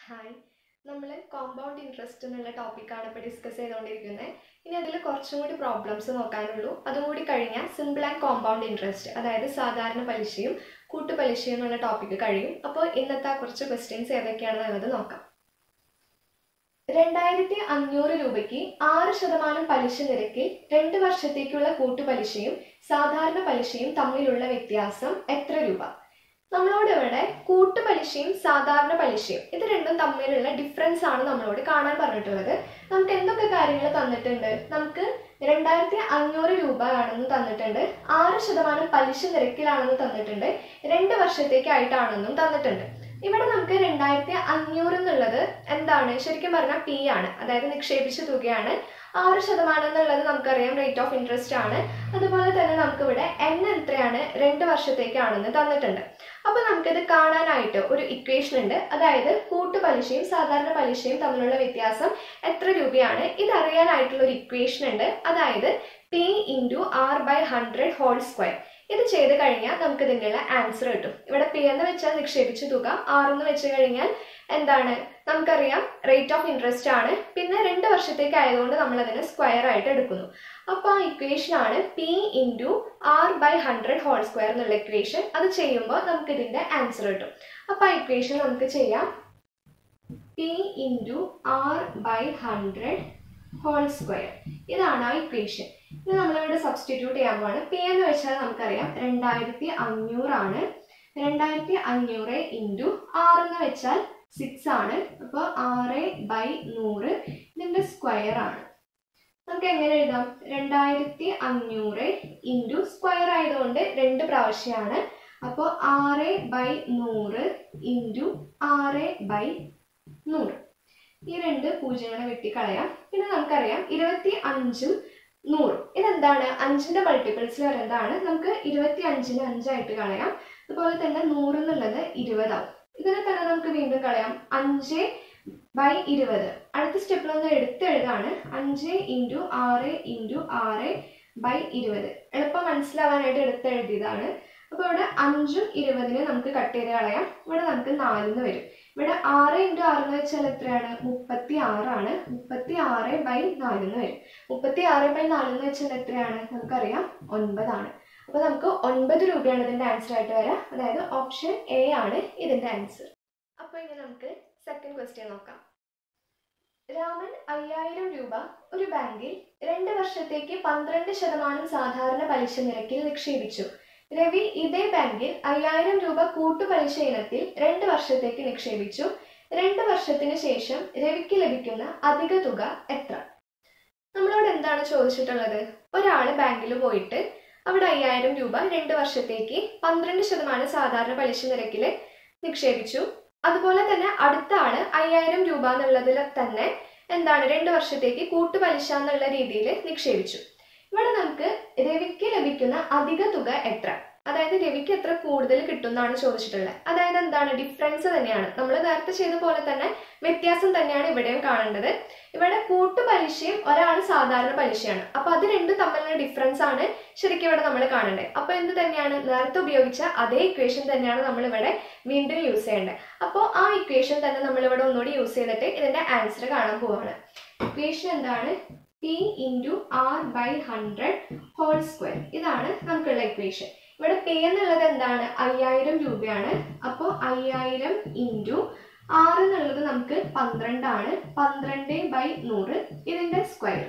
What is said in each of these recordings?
hi നമ്മൾ compound interest എന്നുള്ള ടോപ്പിക്കാണ് ഇപ്പോൾ ഡിസ്കസ് ചെയ്തുകൊണ്ടിരിക്കുന്നത് ഇനി അതിൽ കുറച്ചും കൂടി പ്രോബ്ലംസ് നോക്കാനുള്ളൂ അതും കൂടി കഴിഞ്ഞാൽ സിമ്പിൾ ആൻഡ് കോമ്പൗണ്ട് ഇൻട്രസ്റ്റ് അതായത് സാധാരണ പലിശയും കൂട്ടുപലിശയും എന്നുള്ള ടോപ്പിക്ക് കഴിയും അപ്പോൾ ഇന്നത്തെ ആ കുറച്ച് ക്വസ്റ്റ്യൻസ് ഏതൊക്കെയാണെന്നുള്ളത് നോക്കാം രണ്ടായിരത്തി അഞ്ഞൂറ് രൂപയ്ക്ക് ആറ് ശതമാനം പലിശ നിരക്കിൽ രണ്ട് വർഷത്തേക്കുള്ള കൂട്ടുപലിശയും സാധാരണ പലിശയും തമ്മിലുള്ള വ്യത്യാസം എത്ര രൂപ നമ്മളോട് ഇവിടെ കൂട്ടുപലിശയും സാധാരണ പലിശയും ഇത് രണ്ടും തമ്മിലുള്ള ഡിഫറൻസ് ആണ് നമ്മളോട് കാണാൻ പറഞ്ഞിട്ടുള്ളത് നമുക്ക് എന്തൊക്കെ കാര്യങ്ങൾ തന്നിട്ടുണ്ട് നമുക്ക് രണ്ടായിരത്തി അഞ്ഞൂറ് രൂപ ആണെന്ന് തന്നിട്ടുണ്ട് ആറ് ശതമാനം പലിശ നിരക്കിലാണെന്ന് തന്നിട്ടുണ്ട് രണ്ട് വർഷത്തേക്കായിട്ടാണെന്നും തന്നിട്ടുണ്ട് ഇവിടെ നമുക്ക് രണ്ടായിരത്തി അഞ്ഞൂറ് എന്നുള്ളത് എന്താണ് ശരിക്കും പറഞ്ഞാൽ പി ആണ് അതായത് നിക്ഷേപിച്ച തുകയാണ് ആറ് ശതമാനം എന്നുള്ളത് നമുക്കറിയാം റേറ്റ് ഓഫ് ഇൻട്രസ്റ്റ് ആണ് അതുപോലെ തന്നെ നമുക്കിവിടെ എൻ എത്രയാണ് രണ്ട് വർഷത്തേക്കാണെന്ന് തന്നിട്ടുണ്ട് അപ്പോൾ നമുക്കിത് കാണാനായിട്ട് ഒരു ഇക്വേഷൻ ഉണ്ട് അതായത് കൂട്ടുപലിശയും സാധാരണ പലിശയും തമ്മിലുള്ള വ്യത്യാസം എത്ര രൂപയാണ് ഇത് അറിയാനായിട്ടുള്ള ഒരു ഇക്വേഷൻ ഉണ്ട് അതായത് P into R by hundred whole square ഇത് ചെയ്ത് കഴിഞ്ഞാൽ നമുക്ക് ഇതിനുള്ള ആൻസർ കിട്ടും ഇവിടെ പി എന്ന് വെച്ചാൽ നിക്ഷേപിച്ച തുക ആർ എന്ന് വെച്ച് കഴിഞ്ഞാൽ എന്താണ് നമുക്കറിയാം റേറ്റ് ഓഫ് ഇൻട്രസ്റ്റ് ആണ് പിന്നെ രണ്ട് വർഷത്തേക്ക് ആയതുകൊണ്ട് നമ്മൾ അതിനെ സ്ക്വയർ ആയിട്ട് എടുക്കുന്നു അപ്പോൾ ആ ഇക്വേഷൻ ആണ് P into R by hundred whole square എന്നുള്ള ഇക്വേഷൻ അത് ചെയ്യുമ്പോൾ നമുക്ക് ഇതിന്റെ ആൻസർ കിട്ടും അപ്പോൾ ആ ഇക്വേഷൻ നമുക്ക് ചെയ്യാം P into R by hundred whole square ഇതാണ് ആ ഇക്വേഷൻ ഇത് നമ്മളിവിടെ സബ്സ്റ്റിറ്റ്യൂട്ട് ചെയ്യാൻ പോവാണ് പി എന്ന് വെച്ചാൽ നമുക്കറിയാം രണ്ടായിരത്തി അഞ്ഞൂറാണ് രണ്ടായിരത്തി അഞ്ഞൂറ് ഇൻറ്റു ആറ് എന്ന് വെച്ചാൽ സിക്സ് ആണ് അപ്പോൾ ആറ് ബൈ നൂറ് ഇതിൻ്റെ സ്ക്വയർ ആണ് നമുക്ക് എങ്ങനെ എഴുതാം രണ്ടായിരത്തി അഞ്ഞൂറ് ഇൻറ്റു സ്ക്വയർ ആയതുകൊണ്ട് രണ്ട് പ്രാവശ്യമാണ് അപ്പോൾ ആറ് ബൈ നൂറ് ഇൻറ്റു ആറ് ബൈ നൂറ് ഈ രണ്ട് പൂജ്യങ്ങളെ വെട്ടിക്കളയാം പിന്നെ നമുക്കറിയാം ഇരുപത്തി അഞ്ചും നൂറും ഇതെന്താണ് അഞ്ചിന്റെ മൾട്ടിപ്പിൾസിൽ വരുന്നതാണ് നമുക്ക് ഇരുപത്തി അഞ്ചിന് അഞ്ചായിട്ട് കളയാം അതുപോലെ തന്നെ നൂറ് എന്നുള്ളത് ഇരുപതാവും ഇതിനെ തന്നെ നമുക്ക് വീണ്ടും കളയാം അഞ്ച് ബൈ ഇരുപത് അടുത്ത സ്റ്റെപ്പിൽ ഒന്ന് എടുത്തെഴുതാണ് അഞ്ച് ഇൻറ്റു ആറ് ഇൻറ്റു ആറ് ബൈ ഇരുപത് എളുപ്പം മനസ്സിലാവാനായിട്ട് എടുത്തെഴുതിയതാണ് അപ്പോൾ ഇവിടെ അഞ്ചും ഇരുപതിന് നമുക്ക് കട്ട് ചെയ്ത് കളയാം ഇവിടെ നമുക്ക് നാലിന്ന് വരും ഇവിടെ ആറ് ഇൻറ്റു ആറ് എന്ന് വെച്ചാൽ എത്രയാണ് മുപ്പത്തി ആറാണ് മുപ്പത്തി ആറ് ബൈ നാലിന്ന് വരും മുപ്പത്തി ആറ് ബൈ നാലിന്ന് വെച്ചാൽ എത്രയാണ് നമുക്കറിയാം ഒൻപതാണ് അപ്പോൾ നമുക്ക് ഒൻപത് രൂപയാണ് ഇതിൻ്റെ ആൻസർ ആയിട്ട് വരാം അതായത് ഓപ്ഷൻ എ ആണ് ഇതിൻ്റെ ആൻസർ അപ്പോൾ ഇനി നമുക്ക് സെക്കൻഡ് ക്വസ്റ്റ്യൻ നോക്കാം രാമൻ അയ്യായിരം രൂപ ഒരു ബാങ്കിൽ രണ്ട് വർഷത്തേക്ക് പന്ത്രണ്ട് ശതമാനം സാധാരണ പലിശ നിരക്കിൽ നിക്ഷേപിച്ചു രവി ഇതേ ബാങ്കിൽ അയ്യായിരം രൂപ കൂട്ടുപലിശ ഇനത്തിൽ രണ്ട് വർഷത്തേക്ക് നിക്ഷേപിച്ചു രണ്ട് വർഷത്തിന് ശേഷം രവിക്ക് ലഭിക്കുന്ന അധിക തുക എത്ര നമ്മളോട് എന്താണ് ചോദിച്ചിട്ടുള്ളത് ഒരാൾ ബാങ്കിൽ പോയിട്ട് അവിടെ അയ്യായിരം രൂപ രണ്ട് വർഷത്തേക്ക് പന്ത്രണ്ട് ശതമാനം സാധാരണ പലിശ നിരക്കിൽ നിക്ഷേപിച്ചു അതുപോലെ തന്നെ അടുത്ത ആള് അയ്യായിരം രൂപ എന്നുള്ളതിൽ തന്നെ എന്താണ് രണ്ട് വർഷത്തേക്ക് കൂട്ടുപലിശ എന്നുള്ള രീതിയിൽ നിക്ഷേപിച്ചു ഇവിടെ നമുക്ക് രവിക്ക് ലഭിക്കുന്ന അധിക തുക എത്ര അതായത് രവിക്ക് എത്ര കൂടുതൽ കിട്ടും എന്നാണ് ചോദിച്ചിട്ടുള്ളത് അതായത് എന്താണ് ഡിഫറൻസ് തന്നെയാണ് നമ്മൾ നേരത്തെ ചെയ്ത പോലെ തന്നെ വ്യത്യാസം തന്നെയാണ് ഇവിടെയും കാണേണ്ടത് ഇവിടെ കൂട്ടുപലിശയും ഒരാൾ സാധാരണ പലിശയാണ് അപ്പൊ അത് രണ്ടും തമ്മിലുള്ള ഡിഫറൻസ് ആണ് ശരിക്കും ഇവിടെ നമ്മൾ കാണേണ്ടത് അപ്പൊ എന്ത് തന്നെയാണ് നേരത്തെ ഉപയോഗിച്ച അതേ ഇക്വേഷൻ തന്നെയാണ് നമ്മൾ ഇവിടെ വീണ്ടും യൂസ് ചെയ്യേണ്ടത് അപ്പോൾ ആ ഇക്വേഷൻ തന്നെ നമ്മൾ ഇവിടെ ഒന്നുകൂടി യൂസ് ചെയ്തിട്ട് ഇതിന്റെ ആൻസർ കാണാൻ പോവാണ് ഇക്വേഷൻ എന്താണ് P into R by hundred whole square ഇതാണ് നമുക്കുള്ള ഇക്വേഷൻ ഇവിടെ പേ എന്നുള്ളത് എന്താണ് അയ്യായിരം രൂപയാണ് അപ്പോൾ അയ്യായിരം ഇൻറ്റു ആറ് എന്നുള്ളത് നമുക്ക് പന്ത്രണ്ടാണ് പന്ത്രണ്ട് ബൈ നൂറ് ഇതിൻ്റെ സ്ക്വയർ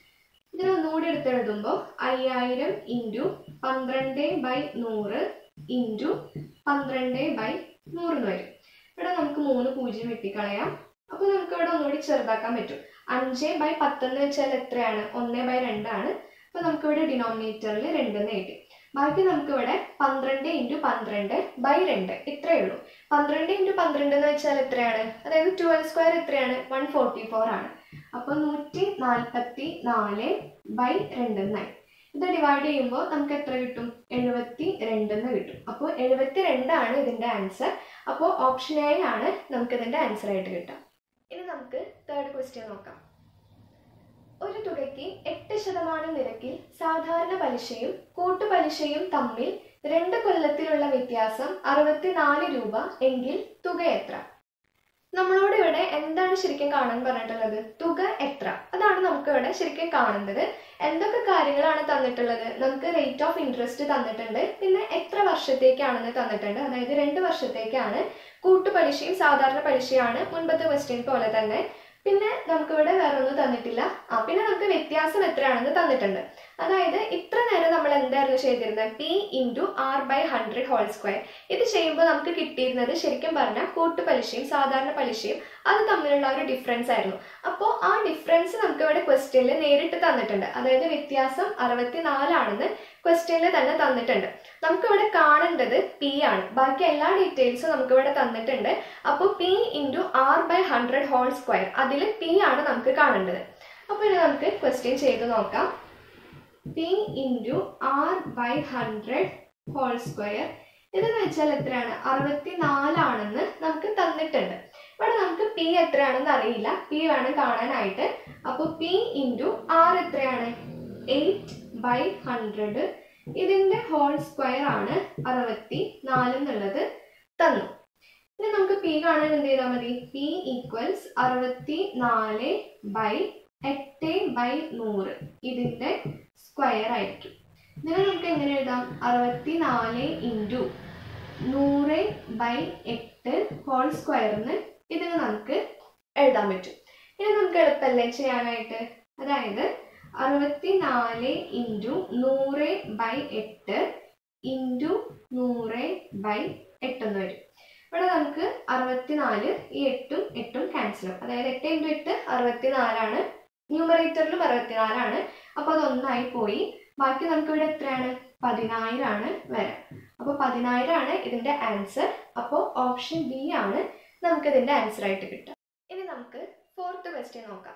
ഇതിനെ ഒന്നുകൂടി എടുത്തെഴുതുമ്പോൾ അയ്യായിരം ഇൻറ്റു പന്ത്രണ്ട് ബൈ നൂറ് ഇൻറ്റു പന്ത്രണ്ട് ബൈ നൂറിന് വരും ഇവിടെ നമുക്ക് മൂന്ന് പൂജ്യം വെട്ടിക്കളയാം അപ്പോൾ നമുക്ക് ഇവിടെ ഒന്നുകൂടി ചെറുതാക്കാൻ പറ്റും അഞ്ച് ബൈ പത്തെന്ന് വെച്ചാൽ എത്രയാണ് ഒന്ന് ബൈ രണ്ടാണ് അപ്പോൾ നമുക്കിവിടെ ഡിനോമിനേറ്ററിൽ രണ്ടെന്ന് കിട്ടി ബാക്കി നമുക്കിവിടെ പന്ത്രണ്ട് ഇൻറ്റു പന്ത്രണ്ട് ബൈ രണ്ട് ഇത്രയേ ഉള്ളൂ പന്ത്രണ്ട് ഇൻറ്റു പന്ത്രണ്ട് എന്ന് വെച്ചാൽ എത്രയാണ് അതായത് ട്വൽവ് സ്ക്വയർ എത്രയാണ് വൺ ഫോർട്ടി ഫോർ ആണ് അപ്പോൾ നൂറ്റി നാൽപ്പത്തി നാല് ബൈ രണ്ടെന്നായി ഇത് ഡിവൈഡ് ചെയ്യുമ്പോൾ നമുക്ക് എത്ര കിട്ടും എഴുപത്തി രണ്ടെന്ന് കിട്ടും അപ്പോൾ എഴുപത്തി രണ്ടാണ് ഇതിൻ്റെ ആൻസർ അപ്പോൾ ഓപ്ഷൻ എ ആണ് നമുക്ക് ഇതിൻ്റെ ആൻസർ ആയിട്ട് കിട്ടുക ഇനി നമുക്ക് തേർഡ് ക്വസ്റ്റ്യൻ നോക്കാം ഒരു തുകയ്ക്ക് എട്ട് ശതമാനം നിരക്കിൽ സാധാരണ പലിശയും കൂട്ടുപലിശയും തമ്മിൽ രണ്ട് കൊല്ലത്തിലുള്ള വ്യത്യാസം അറുപത്തിനാല് രൂപ എങ്കിൽ തുക എത്ര നമ്മളോട് ഇവിടെ ഇവിടെ എന്താണ് ശരിക്കും കാണാൻ പറഞ്ഞിട്ടുള്ളത് തുക എത്ര അതാണ് നമുക്ക് ഇവിടെ ശരിക്കും കാണേണ്ടത് എന്തൊക്കെ കാര്യങ്ങളാണ് തന്നിട്ടുള്ളത് നമുക്ക് റേറ്റ് ഓഫ് ഇൻട്രസ്റ്റ് തന്നിട്ടുണ്ട് പിന്നെ എത്ര വർഷത്തേക്കാണെന്ന് തന്നിട്ടുണ്ട് അതായത് രണ്ട് വർഷത്തേക്കാണ് കൂട്ടുപലിശയും സാധാരണ പലിശയാണ് മുൻപത്തെ ക്വസ്റ്റ്യൻ പോലെ തന്നെ പിന്നെ നമുക്കിവിടെ വേറെ ഒന്നും തന്നിട്ടില്ല ആ പിന്നെ നമുക്ക് വ്യത്യാസം എത്രയാണെന്ന് തന്നിട്ടുണ്ട് അതായത് ഇത്ര നേരം നമ്മൾ എന്തായിരുന്നു ചെയ്തിരുന്നത് P into R by hundred whole square ഇത് ചെയ്യുമ്പോൾ നമുക്ക് കിട്ടിയിരുന്നത് ശരിക്കും പറഞ്ഞാൽ കൂട്ടുപലിശയും സാധാരണ പലിശയും അത് തമ്മിലുള്ള ഒരു ഡിഫറൻസ് ആയിരുന്നു അപ്പോൾ ആ ഡിഫറൻസ് നമുക്ക് ഇവിടെ ക്വസ്റ്റ്യനിൽ നേരിട്ട് തന്നിട്ടുണ്ട് അതായത് വ്യത്യാസം അറുപത്തിനാലാണെന്ന് ക്വസ്റ്റ്യനിൽ തന്നെ തന്നിട്ടുണ്ട് നമുക്കിവിടെ കാണേണ്ടത് പി ആണ് ബാക്കി എല്ലാ ഡീറ്റെയിൽസും നമുക്കിവിടെ തന്നിട്ടുണ്ട് അപ്പോൾ P into R by hundred whole square അതിൽ പി ആണ് നമുക്ക് കാണേണ്ടത് അപ്പോൾ ഇനി നമുക്ക് ക്വസ്റ്റ്യൻ ചെയ്ത് നോക്കാം P into R by hundred whole square ഇതെന്ന് വെച്ചാൽ എത്രയാണ് അറുപത്തിനാലാണെന്ന് നമുക്ക് തന്നിട്ടുണ്ട് ഇവിടെ നമുക്ക് പി എത്രയാണെന്ന് അറിയില്ല പി വേണം കാണാനായിട്ട് അപ്പോൾ പി ഇൻറ്റു ആർ എത്രയാണ് എയ്റ്റ് ബൈ ഹൺഡ്രഡ് ഇതിന്റെ ഹോൾ സ്ക്വയർ ആണ് അറുപത്തി നാല് എന്നുള്ളത് തന്നു ഇനി നമുക്ക് പി കാണാൻ എന്ത് ചെയ്താൽ മതി പി ഈക്വൽസ് അറുപത്തി നാല് ബൈ എട്ട് ബൈ നൂറ് ഇതിന്റെ സ്ക്വയർ ആയിരിക്കും ഇതിനെ നമുക്ക് എങ്ങനെ എഴുതാം അറുപത്തി നാല് ഇൻറ്റു നൂറ് ബൈ എട്ട് ഹോൾ സ്ക്വയറിന് ഇതിന് നമുക്ക് എഴുതാൻ പറ്റും ഇനി നമുക്ക് എളുപ്പമല്ലേ ചെയ്യാനായിട്ട് അതായത് അറുപത്തി നാല് ഇൻറ്റു നൂറ് ബൈ എട്ട് ഇൻറ്റു നൂറ് ബൈ എട്ട് എന്ന് വരും ഇവിടെ നമുക്ക് അറുപത്തിനാല് ഈ എട്ടും എട്ടും ക്യാൻസൽ ആവും അതായത് എട്ട് ഇൻറ്റു എട്ട് അറുപത്തിനാലാണ് ന്യൂമറേറ്ററിലും അറുപത്തിനാലാണ് അപ്പോൾ അത് ഒന്നായി പോയി ബാക്കി നമുക്ക് ഇവിടെ എത്രയാണ് പതിനായിരം ആണ് വരാം അപ്പോൾ പതിനായിരം ആണ് ഇതിന്റെ ആൻസർ അപ്പോൾ ഓപ്ഷൻ ബി ആണ് നമുക്ക് ഇതിന്റെ ആൻസർ ആയിട്ട് കിട്ടുക ഇനി നമുക്ക് ഫോർത്ത് ക്വസ്റ്റ്യൻ നോക്കാം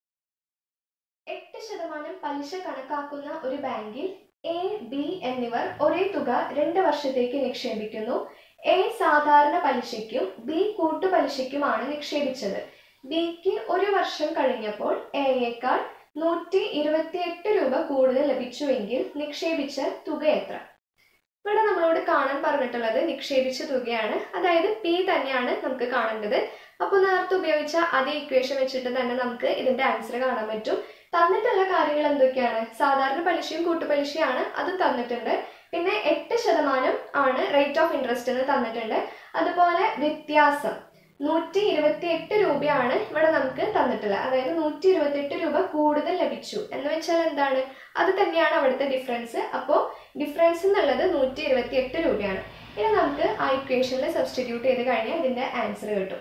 എട്ട് ശതമാനം പലിശ കണക്കാക്കുന്ന ഒരു ബാങ്കിൽ എ ബി എന്നിവർ ഒരേ തുക രണ്ട് വർഷത്തേക്ക് നിക്ഷേപിക്കുന്നു എ സാധാരണ പലിശയ്ക്കും ബി കൂട്ടുപലിശയ്ക്കുമാണ് നിക്ഷേപിച്ചത് ബിക്ക് ഒരു വർഷം കഴിഞ്ഞപ്പോൾ എയേക്കാൾ നൂറ്റി ഇരുപത്തിയെട്ട് രൂപ കൂടുതൽ ലഭിച്ചുവെങ്കിൽ നിക്ഷേപിച്ച തുക എത്ര ഇവിടെ നമ്മളോട് കാണാൻ പറഞ്ഞിട്ടുള്ളത് നിക്ഷേപിച്ച തുകയാണ് അതായത് പി തന്നെയാണ് നമുക്ക് കാണേണ്ടത് അപ്പോൾ നേരത്തെ ഉപയോഗിച്ച അതേ ഇക്വേഷൻ വെച്ചിട്ട് തന്നെ നമുക്ക് ഇതിന്റെ ആൻസർ കാണാൻ പറ്റും തന്നിട്ടുള്ള കാര്യങ്ങൾ എന്തൊക്കെയാണ് സാധാരണ പലിശയും കൂട്ടുപലിശയാണ് അത് തന്നിട്ടുണ്ട് പിന്നെ എട്ട് ശതമാനം ആണ് റേറ്റ് ഓഫ് ഇൻട്രസ്റ്റ് എന്ന് തന്നിട്ടുണ്ട് അതുപോലെ വ്യത്യാസം നൂറ്റി ഇരുപത്തി എട്ട് രൂപയാണ് ഇവിടെ നമുക്ക് തന്നിട്ടുള്ളത് അതായത് നൂറ്റി ഇരുപത്തി എട്ട് രൂപ കൂടുതൽ ലഭിച്ചു എന്ന് വെച്ചാൽ എന്താണ് അത് തന്നെയാണ് അവിടുത്തെ ഡിഫറൻസ് അപ്പോൾ ഡിഫറൻസ് എന്നുള്ളത് നൂറ്റി ഇരുപത്തി എട്ട് രൂപയാണ് ഇനി നമുക്ക് ആ ഇക്വേഷനിൽ സബ്സ്റ്റിറ്റ്യൂട്ട് ചെയ്ത് കഴിഞ്ഞാൽ ഇതിന്റെ ആൻസർ കിട്ടും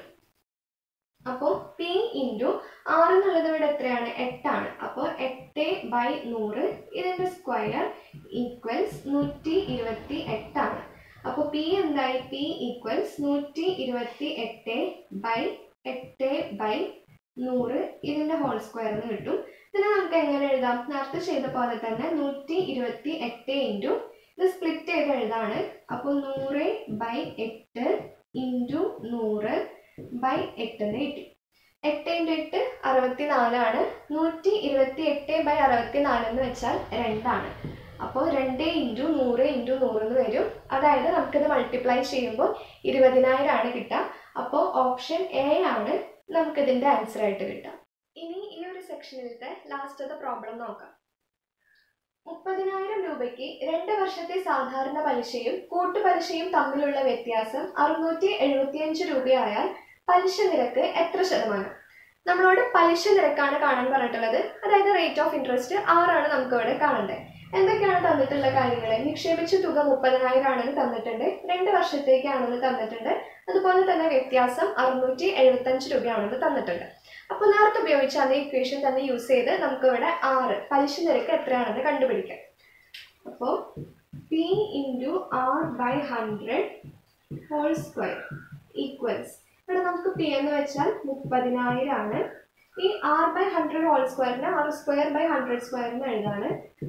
അപ്പോൾ പി ഇൻറ്റു ആർ എന്നുള്ളത് ഇവിടെ എത്രയാണ് എട്ടാണ് അപ്പോൾ എട്ട് ബൈ നൂറ് ഇതിന്റെ സ്ക്വയർ ഈക്വൽസ് നൂറ്റി ഇരുപത്തി എട്ടാണ് അപ്പോൾ പി എന്തായി പി ഈക്വൽസ് നൂറ്റി ഇരുപത്തി എട്ട് ബൈ എട്ട് ബൈ നൂറ് ഇതിന്റെ ഹോൾ സ്ക്വയർ എന്ന് കിട്ടും ഇതിനെ നമുക്ക് എങ്ങനെ എഴുതാം നേരത്തെ ചെയ്ത പോലെ തന്നെ നൂറ്റി ഇരുപത്തി എട്ട് ഇൻറ്റു ഇത് സ്പ്ലിറ്റ് ചെയ്ത് എഴുതാണ് അപ്പോൾ നൂറ് ബൈ എട്ട് ഇൻറ്റു നൂറ് ബൈ എട്ട് എന്ന് കിട്ടി എട്ട് ഇൻറ്റു എട്ട് അറുപത്തി നാലാണ് നൂറ്റി ഇരുപത്തി എട്ട് ബൈ അറുപത്തി നാല് എന്ന് വെച്ചാൽ രണ്ടാണ് അപ്പോൾ രണ്ട് ഇൻറ്റു നൂറ് ഇൻറ്റു നൂറ് എന്ന് വരും അതായത് നമുക്കിത് മൾട്ടിപ്ലൈ ചെയ്യുമ്പോൾ ഇരുപതിനായിരം ആണ് കിട്ടുക അപ്പോൾ ഓപ്ഷൻ എ ആണ് നമുക്കിതിൻ്റെ ആൻസർ ആയിട്ട് കിട്ടുക ഇനി ഈ ഒരു സെക്ഷനിലത്തെ ലാസ്റ്റത്തെ പ്രോബ്ലം നോക്കാം മുപ്പതിനായിരം രൂപയ്ക്ക് രണ്ട് വർഷത്തെ സാധാരണ പലിശയും കൂട്ടുപലിശയും തമ്മിലുള്ള വ്യത്യാസം അറുന്നൂറ്റി എഴുപത്തിയഞ്ച് രൂപയായാൽ പലിശ നിരക്ക് എത്ര ശതമാനം നമ്മളോട് പലിശ നിരക്കാണ് കാണാൻ പറഞ്ഞിട്ടുള്ളത് അതായത് റേറ്റ് ഓഫ് ഇൻട്രസ്റ്റ് ആറാണ് നമുക്ക് ഇവിടെ കാണേണ്ടത് എന്തൊക്കെയാണ് തന്നിട്ടുള്ള കാര്യങ്ങൾ നിക്ഷേപിച്ച തുക മുപ്പതിനായിരം ആണെന്ന് തന്നിട്ടുണ്ട് രണ്ട് വർഷത്തേക്കാണെന്ന് തന്നിട്ടുണ്ട് അതുപോലെ തന്നെ വ്യത്യാസം അറുന്നൂറ്റി എഴുപത്തഞ്ച് രൂപയാണെന്ന് തന്നിട്ടുണ്ട് അപ്പോൾ നേരത്തെ ഉപയോഗിച്ച അതേ ഇക്വേഷൻ തന്നെ യൂസ് ചെയ്ത് നമുക്ക് ഇവിടെ ആറ് പലിശ നിരക്ക് എത്രയാണെന്ന് കണ്ടുപിടിക്കാം അപ്പോൾ P into R by hundred whole square equals ഇവിടെ നമുക്ക് പി എന്ന് വെച്ചാൽ മുപ്പതിനായിരം ആണ് ഈ ആർ ബൈ ഹൺഡ്രഡ് ഹോൾ സ്ക്വയറിന് ആർ സ്ക്വയർ ബൈ ഹൺഡ്രഡ് സ്ക്വയറിന് എഴുതാണ്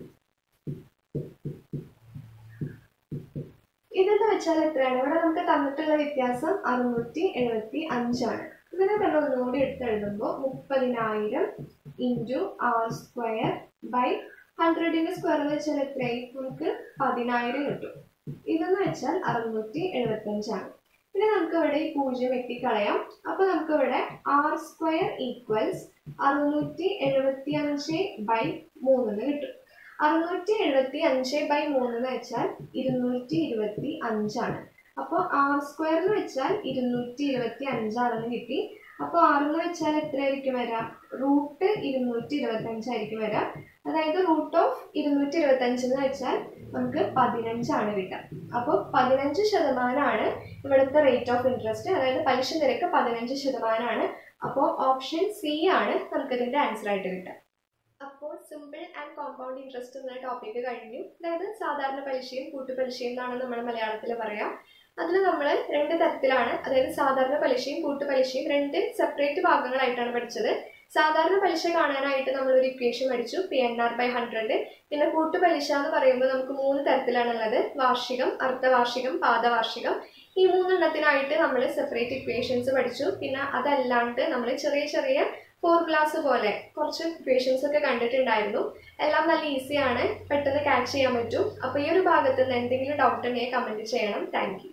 ഇതെന്ന് വെച്ചാൽ എത്രയാണ് ഇവിടെ നമുക്ക് തന്നിട്ടുള്ള വ്യത്യാസം അറുന്നൂറ്റി എഴുപത്തി അഞ്ചാണ് ഇതിനെ തന്നെ ഒന്നുകൂടി എടുത്ത് എഴുതുമ്പോൾ മുപ്പതിനായിരം ഇൻറ്റു ആർ സ്ക്വയർ ബൈ ഹൺഡ്രഡിന്റെ സ്ക്വയർ എന്ന് വെച്ചാൽ എത്രയായി നമുക്ക് പതിനായിരം കിട്ടും ഇതെന്ന് വെച്ചാൽ അറുന്നൂറ്റി എഴുപത്തി അഞ്ചാണ് പിന്നെ നമുക്ക് ഇവിടെ ഈ പൂജ്യം വെട്ടിക്കളയാം അപ്പോൾ നമുക്ക് ഇവിടെ ആർ സ്ക്വയർ ഈക്വൽസ് അറുന്നൂറ്റി എഴുപത്തി അഞ്ച് ബൈ മൂന്നെന്ന് കിട്ടും അറുന്നൂറ്റി എഴുപത്തി അഞ്ച് ബൈ മൂന്നെന്ന് വെച്ചാൽ ഇരുന്നൂറ്റി ഇരുപത്തി അഞ്ചാണ് അപ്പോൾ ആർ സ്ക്വയർ എന്ന് വെച്ചാൽ ഇരുന്നൂറ്റി ഇരുപത്തി അഞ്ചാണെന്ന് കിട്ടി അപ്പോൾ ആറെന്ന് വെച്ചാൽ എത്രയായിരിക്കും വരാം റൂട്ട് ഇരുന്നൂറ്റി ഇരുപത്തി അഞ്ചായിരിക്കും വരാം അതായത് റൂട്ട് ഓഫ് ഇരുന്നൂറ്റി ഇരുപത്തി അഞ്ചെന്ന് വെച്ചാൽ നമുക്ക് പതിനഞ്ചാണ് കിട്ടുക അപ്പോൾ പതിനഞ്ച് ശതമാനമാണ് ഇവിടുത്തെ റേറ്റ് ഓഫ് ഇൻട്രസ്റ്റ് അതായത് പലിശ നിരക്ക് പതിനഞ്ച് ശതമാനമാണ് അപ്പോൾ ഓപ്ഷൻ സി ആണ് നമുക്കിതിൻ്റെ ആൻസർ ആയിട്ട് കിട്ടുക അപ്പോൾ സിമ്പിൾ ആൻഡ് കോമ്പൗണ്ട് ഇൻട്രസ്റ്റ് എന്ന ടോപ്പിക്ക് കഴിഞ്ഞു അതായത് സാധാരണ പലിശയും കൂട്ടുപലിശയും എന്നാണ് നമ്മൾ മലയാളത്തിൽ പറയാം അതിൽ നമ്മൾ രണ്ട് തരത്തിലാണ് അതായത് സാധാരണ പലിശയും കൂട്ടുപലിശയും രണ്ട് സെപ്പറേറ്റ് ഭാഗങ്ങളായിട്ടാണ് പഠിച്ചത് സാധാരണ പലിശ കാണാനായിട്ട് നമ്മൾ ഒരു ഇക്വേഷൻ പഠിച്ചു P N R by hundred പിന്നെ കൂട്ടുപലിശ എന്ന് പറയുമ്പോൾ നമുക്ക് മൂന്ന് തരത്തിലാണുള്ളത് വാർഷികം അർദ്ധവാർഷികം പാദവാർഷികം ഈ മൂന്നെണ്ണത്തിനായിട്ട് നമ്മൾ സെപ്പറേറ്റ് ഇക്വേഷൻസ് പഠിച്ചു പിന്നെ അതല്ലാണ്ട് നമ്മൾ ചെറിയ ചെറിയ ഫോർമുലാസ് പോലെ കുറച്ച് ഇക്വേഷൻസ് ഒക്കെ കണ്ടിട്ടുണ്ടായിരുന്നു എല്ലാം നല്ല ഈസിയാണ് പെട്ടെന്ന് ക്യാച്ച് ചെയ്യാൻ പറ്റും അപ്പോൾ ഈ ഒരു ഭാഗത്ത് നിന്ന് എന്തെങ്കിലും ഡൗട്ട് ഉണ്ടെങ്കിൽ കമൻറ്റ് ചെയ്യണം താങ്ക്